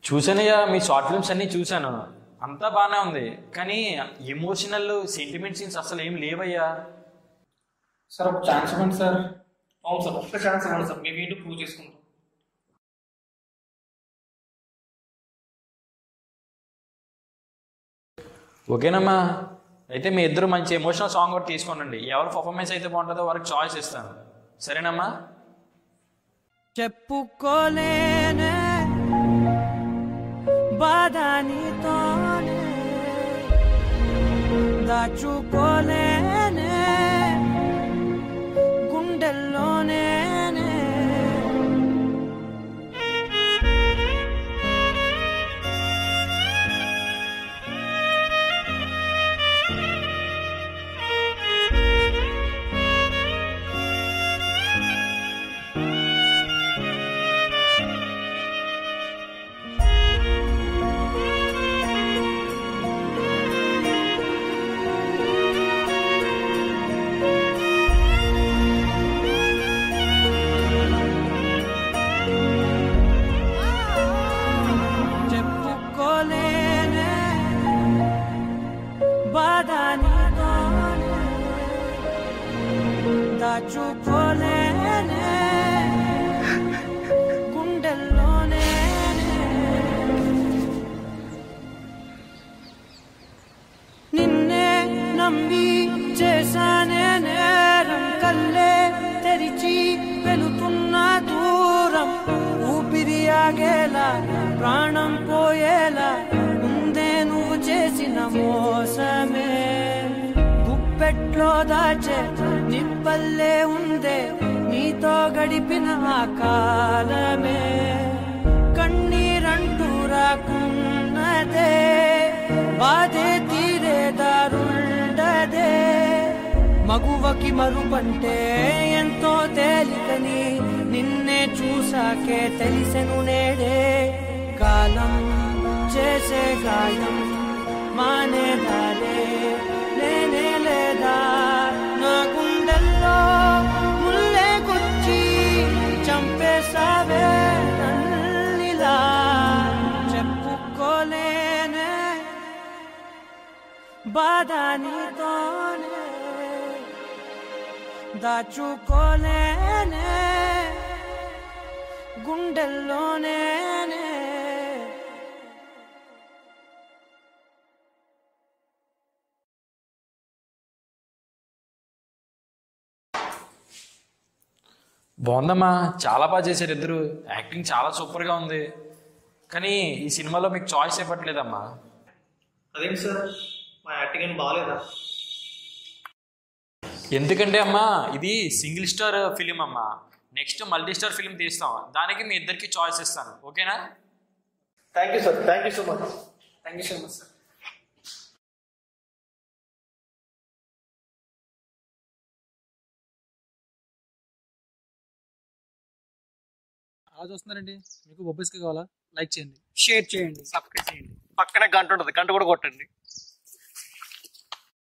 చూసానయ్యా మీ short films అన్నీ చూశాను అంతా బాగానే ఉంది కానీ ఎమోషనల్ సెంటిమెంట్ సీన్స్ అసలు ఏం లేవయ్యా సార్ ఒక ఛాన్స్ ఇవ్వండి సార్ అవును సార్ ఒక్క ఛాన్స్ ఇవ్వండి సార్ మేము ఏంటో ప్రూవ్ చేసుకుంటాం ఓకేనమ్మా అయితే మీ ఇద్దరు మంచి ఎమోషనల్ సాంగ్ ఒకటి తీసుకోనండి ఎవరు పర్ఫార్మెన్స్ అయితే బాగుంటుందో వారికి చాయిస్ ఇస్తాను సరేనమ్మా చెప్పుకోలేనే బాధ నీతోనే దాచుకోలేనే గుండెల్లోనే చెప్పుకోలేనే బాధ నీతోనే దాచుకోలేనే గుండెల్లోనే నిన్నే నమ్మి చేశానే నేరం కల్లే తెరిచి వెళుతున్న దూరం ఊపిరి ఆగేలా ప్రాణం పోయేలా ముందే నువ్వు చేసిన మోసమే గుప్పెట్లో దాచే నిప్పల్లే ఉందే నీతో గడిపిన ఆ కాలమే కన్నీరంటూ రాకున్నదే బాధే తీరే దారుండదే మగువకి మరుపంటే ఎంతో తేలికని నిన్నే చూసాకే తెలిసెను నేడే కాలం చేసే గాయం మానేదారే లేనే లేదా నా గుండెల్లో ముల్లే గుచ్చి చంపేసావే నన్నిలా చెప్పుకోలేనే బాధ నీతోనే దాచుకోలేనే గుండెల్లోనే బాగుందమ్మా చాలా బాగా చేశారు ఇద్దరు యాక్టింగ్ చాలా సూపర్గా ఉంది కానీ ఈ సినిమాలో మీకు చాయిస్ ఇవ్వట్లేదమ్మా అదేంటి సార్ మా యాక్టింగ్ ఏం బాగాలేదా ఎందుకంటే అమ్మా ఇది సింగిల్ స్టార్ ఫిలిం అమ్మా నెక్స్ట్ మల్టీ స్టార్ ఫిలిం తీస్తాం దానికి మీ ఇద్దరికి చాయిస్ ఇస్తాను ఓకేనా thank you sir thank you so much thank you so much sir అలా చూస్తున్నారండి మీకు బొబ్బిస్కి కావాలా లైక్ చేయండి షేర్ చేయండి సబ్స్క్రైబ్ చేయండి పక్కనే గంట ఉంటుంది గంట కూడా కొట్టండి